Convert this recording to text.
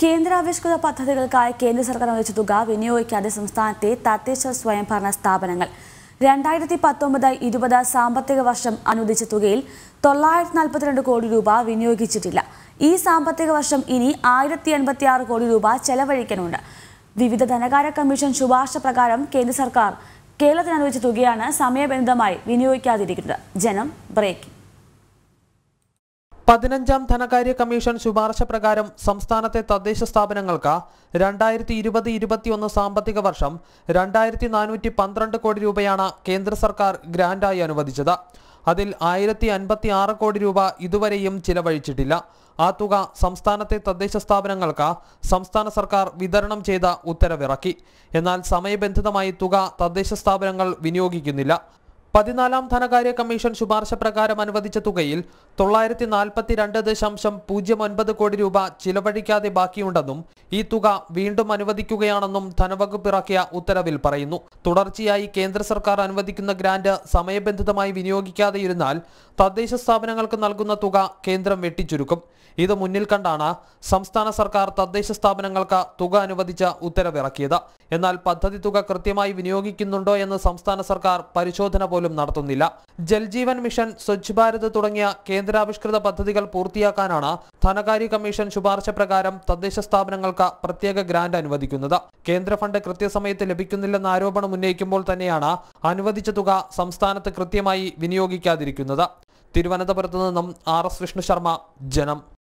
കേന്ദ്രാവിഷ്കൃത പദ്ധതികൾക്കായി കേന്ദ്ര സർക്കാർ അനുവദിച്ച തുക വിനിയോഗിക്കാതെ സംസ്ഥാനത്തെ തദ്ദേശ സ്വയംഭരണ സ്ഥാപനങ്ങൾ രണ്ടായിരത്തി പത്തൊമ്പത് ഇരുപത് സാമ്പത്തിക വർഷം അനുവദിച്ച തുകയിൽ തൊള്ളായിരത്തി നാൽപ്പത്തിരണ്ട് കോടി രൂപ വിനിയോഗിച്ചിട്ടില്ല ഈ സാമ്പത്തിക വർഷം ഇനി ആയിരത്തി എൺപത്തി ആറ് കോടി രൂപ ചെലവഴിക്കാനുണ്ട് വിവിധ ധനകാര്യ കമ്മീഷൻ ശുപാർശ പ്രകാരം കേന്ദ്ര സർക്കാർ കേരളത്തിന് അനുവദിച്ച തുകയാണ് സമയബന്ധിതമായി വിനിയോഗിക്കാതിരിക്കുന്നത് ജനം ബ്രേക്ക് പതിനഞ്ചാം ധനകാര്യ കമ്മീഷൻ ശുപാർശ പ്രകാരം സംസ്ഥാനത്തെ തദ്ദേശ സ്ഥാപനങ്ങൾക്ക് രണ്ടായിരത്തി ഇരുപത് ഇരുപത്തിയൊന്ന് സാമ്പത്തിക വർഷം രണ്ടായിരത്തി നാനൂറ്റി പന്ത്രണ്ട് കോടി രൂപയാണ് കേന്ദ്ര സർക്കാർ ഗ്രാന്റായി അനുവദിച്ചത് അതിൽ ആയിരത്തി അൻപത്തി ആറ് കോടി രൂപ ഇതുവരെയും ചിലവഴിച്ചിട്ടില്ല ആ തുക സംസ്ഥാനത്തെ തദ്ദേശ സ്ഥാപനങ്ങൾക്ക് സംസ്ഥാന സർക്കാർ വിതരണം ചെയ്ത ഉത്തരവിറക്കി എന്നാൽ സമയബന്ധിതമായി തുക തദ്ദേശ സ്ഥാപനങ്ങൾ വിനിയോഗിക്കുന്നില്ല പതിനാലാം ധനകാര്യ കമ്മീഷൻ ശുപാർശ പ്രകാരം അനുവദിച്ച തുകയിൽ തൊള്ളായിരത്തി നാൽപ്പത്തി രണ്ട് ദശാംശം പൂജ്യം ഒൻപത് കോടി രൂപ ചിലവഴിക്കാതെ ബാക്കിയുണ്ടെന്നും ഈ തുക വീണ്ടും അനുവദിക്കുകയാണെന്നും ധനവകുപ്പ് ഇറക്കിയ ഉത്തരവിൽ പറയുന്നു തുടർച്ചയായി കേന്ദ്ര സർക്കാർ അനുവദിക്കുന്ന ഗ്രാന്റ് സമയബന്ധിതമായി വിനിയോഗിക്കാതെയിരുന്നാൽ തദ്ദേശ സ്ഥാപനങ്ങൾക്ക് നൽകുന്ന തുക കേന്ദ്രം വെട്ടിച്ചുരുക്കും ഇത് മുന്നിൽ കണ്ടാണ് സംസ്ഥാന സർക്കാർ തദ്ദേശ സ്ഥാപനങ്ങൾക്ക് തുക അനുവദിച്ച ഉത്തരവിറക്കിയത് എന്നാൽ പദ്ധതി തുക കൃത്യമായി വിനിയോഗിക്കുന്നുണ്ടോ എന്ന് സംസ്ഥാന സർക്കാർ പരിശോധന പോലും നടത്തുന്നില്ല ജൽജീവൻ മിഷൻ സ്വച്ഛ് ഭാരത് തുടങ്ങിയ കേന്ദ്രാവിഷ്കൃത പദ്ധതികൾ പൂർത്തിയാക്കാനാണ് ധനകാര്യ കമ്മീഷൻ ശുപാർശ പ്രകാരം തദ്ദേശ സ്ഥാപനങ്ങൾക്ക് പ്രത്യേക ഗ്രാന്റ് അനുവദിക്കുന്നത് കേന്ദ്ര ഫണ്ട് കൃത്യസമയത്ത് ലഭിക്കുന്നില്ലെന്ന ആരോപണം ഉന്നയിക്കുമ്പോൾ തന്നെയാണ് അനുവദിച്ച തുക സംസ്ഥാനത്ത് കൃത്യമായി വിനിയോഗിക്കാതിരിക്കുന്നത് തിരുവനന്തപുരത്ത് നിന്നും ആർ എസ് വിഷ്ണു ശർമ്മ ജനം